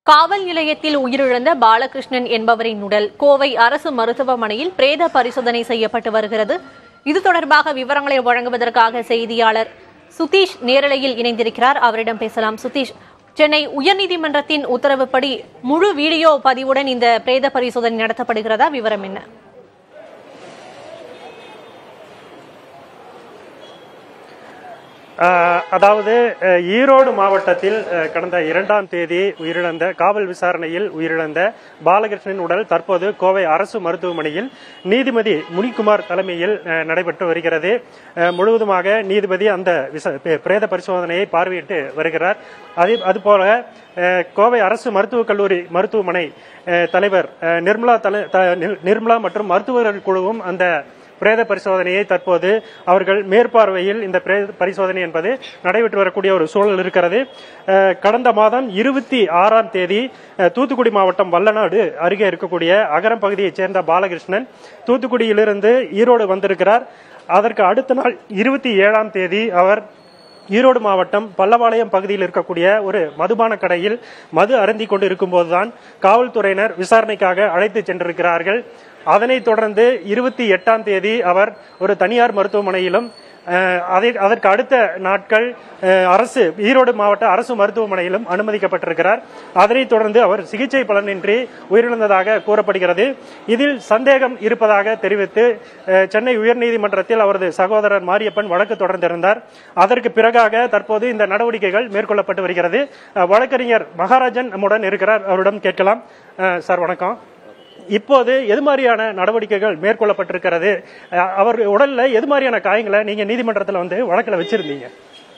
காவல் நிலையத்தில் உயிரிழந்த பாலகிருஷ்ணன் என்பவரின் உடல் கோவை அரசு மருத்துவமனையில் பிரேத பரிசோதனை செய்யப்பட்டு வருகிறது இது தொடர்பாக விவரங்களை வழங்குவதற்காக செய்தியாளர் சுதீஷ் நேரலையில் இணைந்திருக்கிறார் அவரிடம் பேசலாம் சுதீஷ் சென்னை உயர்நீதிமன்றத்தின் உத்தரவுப்படி முழு வீடியோ பதிவுடன் இந்த பிரேத பரிசோதனை நடத்தப்படுகிறதா விவரம் என்ன ஆஹ் அதாவது அஹ், ஈரோடு மாவட்டத்தில் அஹ், கடந்த இரண்டாம் தேதி உயிரிழந்த காவல் விசாரணையில் உயிரிழந்த பாலகிருஷ்ணன் உடல் தற்போது கோவை அரசு மருத்துவமனையில் நீதிபதி முனிக்குமார் தலைமையில் அஹ், நடைபெற்று வருகிறது அஹ், முழுவதுமாக நீதிபதி அந்த விச- பே- பிரேத பரிசோதனையை பார்வையிட்டு வருகிறார் அதே அதுபோல அஹ், கோவை அரசு மருத்துவக் கல்லூரி மருத்துவமனை அஹ், தலைவர் அஹ், நிர்மலா தலை த- நிர்- நிர்மலா மற்றும் மருத்துவர்கள் குழுவும் அந்த பிரேத பரிசோதனையை தற்போது அவர்கள் மேற்பார்வையில் இந்த பிரேத பரிசோதனை என்பது நடைபெற்று வரக்கூடிய ஒரு சூழல் இருக்கிறது அஹ், கடந்த மாதம் இருபத்தி ஆறாம் தேதி அஹ், தூத்துக்குடி மாவட்டம் வல்லநாடு அருகே இருக்கக்கூடிய அகரம் பகுதியைச் சேர்ந்த பாலகிருஷ்ணன் தூத்துக்குடியிலிருந்து ஈரோடு வந்திருக்கிறார் அதற்கு அடுத்த நாள் இருபத்தி ஏழாம் தேதி அவர் ஈரோடு மாவட்டம் பல்லவாளையம் பகுதியில் இருக்கக்கூடிய ஒரு மதுபான கடையில் மது அருந்தி கொண்டு இருக்கும்போதுதான் காவல்துறையினர் விசாரணைக்காக அழைத்து சென்றிருக்கிறார்கள் அதனைத் தொடர்ந்து இருபத்தி எட்டாம் தேதி அவர் ஒரு தனியார் மருத்துவமனையிலும் அஹ், அதை அதற்கு அடுத்த நாட்கள் அஹ், அரசு ஈரோடு மாவட்ட அரசு மருத்துவமனையிலும் அனுமதிக்கப்பட்டிருக்கிறார் அதனைத் தொடர்ந்து அவர் சிகிச்சை பலனின்றி உயிரிழந்ததாக கூறப்படுகிறது இதில் சந்தேகம் இருப்பதாக தெரிவித்து அஹ், சென்னை உயர்நீதிமன்றத்தில் அவரது சகோதரர் மாரியப்பன் வழக்கு தொடர்ந்திருந்தார் அதற்கு பிறகாக தற்போது இந்த நடவடிக்கைகள் மேற்கொள்ளப்பட்டு வருகிறது அஹ், வழக்கறிஞர் மகாராஜன் நம்முடன் இருக்கிறார் அவரிடம் கேட்கலாம் அஹ், சார் வணக்கம் இப்போது எது மாதிரியான நடவடிக்கைகள் மேற்கொள்ளப்பட்டிருக்கிறது அஹ், அவர் உடல்ல எது மாதிரியான காயங்களை நீங்க நீதிமன்றத்தில் வந்து வழக்கில் வச்சிருந்தீங்க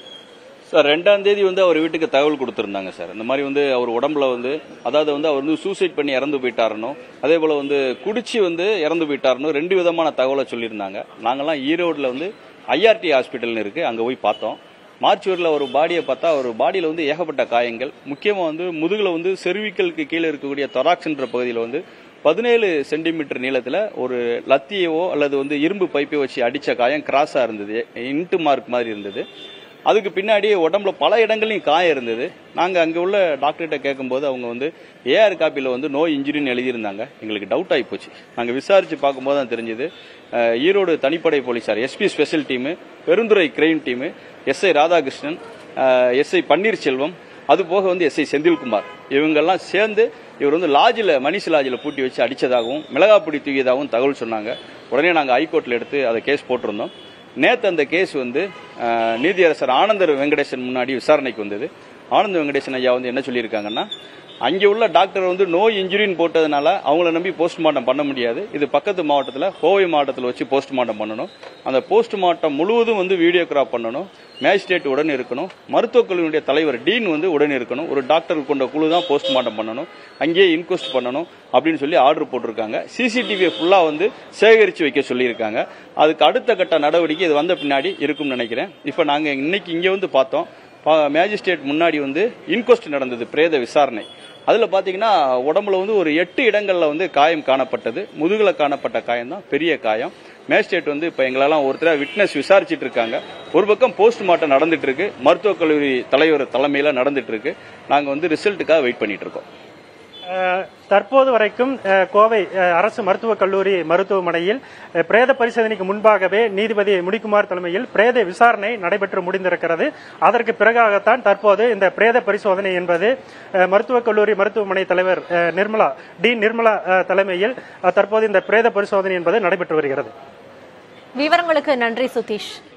சார் ரெண்டாம் தேதி வந்து அவர் வீட்டுக்கு தகவல் கொடுத்திருந்தாங்க சார் இந்த மாதிரி வந்து அவர் உடம்புல வந்து அதாவது வந்து அவர் வந்து சூசைட் பண்ணி இறந்து போயிட்டாருனோ அதே போல வந்து குடிச்சு வந்து இறந்து போயிட்டாருனோ ரெண்டு விதமான தகவலை சொல்லியிருந்தாங்க நாங்கெல்லாம் ஈரோடுல வந்து ஐஆர்டி ஹாஸ்பிட்டல்னு இருக்கு அங்க போய் பார்த்தோம் மார்ச்சுவரியில் ஒரு பாடியை பார்த்தா ஒரு பாடியில் வந்து ஏகப்பட்ட காயங்கள் முக்கியமாக வந்து முதுகில் வந்து செர்விக்கலுக்கு கீழே இருக்கக்கூடிய தொராக்ஸ்ன்ற பகுதியில் வந்து பதினேழு சென்டிமீட்டர் நீளத்தில் ஒரு லத்தியவோ அல்லது வந்து இரும்பு பைப்பை வச்சு அடித்த காயம் கிராஸாக இருந்தது இன்ட்டு மார்க் மாதிரி இருந்தது அதுக்கு பின்னாடி உடம்புல பல இடங்கள்லையும் காயம் இருந்தது நாங்கள் அங்கே உள்ள டாக்டர்கிட்ட கேட்கும்போது அவங்க வந்து ஏஆர் காப்பியில் வந்து நோ இன்ஜுரின்னு எழுதியிருந்தாங்க எங்களுக்கு டவுட் ஆகி போச்சு நாங்கள் விசாரித்து பார்க்கும்போது தான் தெரிஞ்சது ஈரோடு தனிப்படை போலீஸார் SP special team Perundurai crime team SI Radhakrishnan SI Panneerselvam அது போக வந்து எஸ்ஐ செந்தில்குமார் இவங்கெல்லாம் சேர்ந்து இவர் வந்து லாட்ஜில் மணிஷ் லாட்ஜில் பூட்டி வச்சு அடித்ததாகவும் மிளகாப்பொடி தூக்கியதாகவும் தகவல் சொன்னாங்க உடனே நாங்கள் ஹைகோர்ட்டில் எடுத்து அதை கேஸ் போட்டிருந்தோம் நேற்று அந்த கேஸ் வந்து அஹ், நீதியரசர் ஆனந்தர் வெங்கடேசன் முன்னாடி விசாரணைக்கு வந்தது ஆனந்த வெங்கடேசன் ஐயா வந்து என்ன சொல்லியிருக்காங்கன்னா அங்கே உள்ள டாக்டர் வந்து நோய் இன்ஜுரின்னு போட்டதுனால அவங்கள நம்பி போஸ்ட்மார்ட்டம் பண்ண முடியாது இது பக்கத்து மாவட்டத்தில் கோவை மாவட்டத்தில் வச்சு போஸ்ட்மார்ட்டம் பண்ணணும் அந்த போஸ்ட்மார்ட்டம் முழுவதும் வந்து வீடியோகிராஃப் பண்ணணும் மேஜிஸ்ட்ரேட் உடன் இருக்கணும் மருத்துவக் கல்லூரியுடைய தலைவர் டீன் வந்து உடன் இருக்கணும் ஒரு டாக்டர் கொண்ட குழு தான் போஸ்ட்மார்ட்டம் பண்ணணும் அங்கேயே இன்கொஸ்ட் பண்ணணும் அப்படின்னு சொல்லி ஆர்டர் போட்டிருக்காங்க சிசிடிவியை ஃபுல்லாக வந்து சேகரித்து வைக்க சொல்லியிருக்காங்க அதுக்கு அடுத்த கட்ட நடவடிக்கை இது வந்த பின்னாடி இருக்கும்னு நினைக்கிறேன் இப்போ நாங்கள் இன்னைக்கு இங்கே வந்து பார்த்தோம் மேஜிஸ்ட்ரேட் முன்னாடி வந்து இன்கொஸ்ட் நடந்தது பிரேத விசாரணை அதில் பார்த்தீங்கன்னா உடம்புல வந்து ஒரு எட்டு இடங்களில் வந்து காயம் காணப்பட்டது முதுகில் காணப்பட்ட காயம் தான் பெரிய காயம் மேஜிஸ்ட்ரேட் வந்து இப்போ எங்களெல்லாம் ஒருத்தர விட்னஸ் விசாரிச்சிட்டு இருக்காங்க ஒரு பக்கம் போஸ்ட்மார்ட்டம் நடந்துட்டு இருக்கு மருத்துவக் கல்லூரி தலைவர் தலைமையில் நடந்துட்டு இருக்கு நாங்கள் வந்து ரிசல்ட்டுக்காக வெயிட் பண்ணிட்டு இருக்கோம் அஹ், தற்போது வரைக்கும் அஹ், கோவை அஹ், அரசு மருத்துவக் கல்லூரி மருத்துவமனையில் அஹ், பிரேத பரிசோதனைக்கு முன்பாகவே நீதிபதி முனிக்குமார் தலைமையில் பிரேத விசாரணை நடைபெற்று முடிந்திருக்கிறது அதற்கு பிறகாகத்தான் தற்போது இந்த பிரேத பரிசோதனை என்பது அஹ், மருத்துவக் கல்லூரி மருத்துவமனை தலைவர் அஹ், நிர்மலா டி நிர்மலா அஹ், தலைமையில் அஹ், தற்போது இந்த பிரேத பரிசோதனை என்பது நடைபெற்று வருகிறது விவரங்களுக்கு நன்றி சுதீஷ்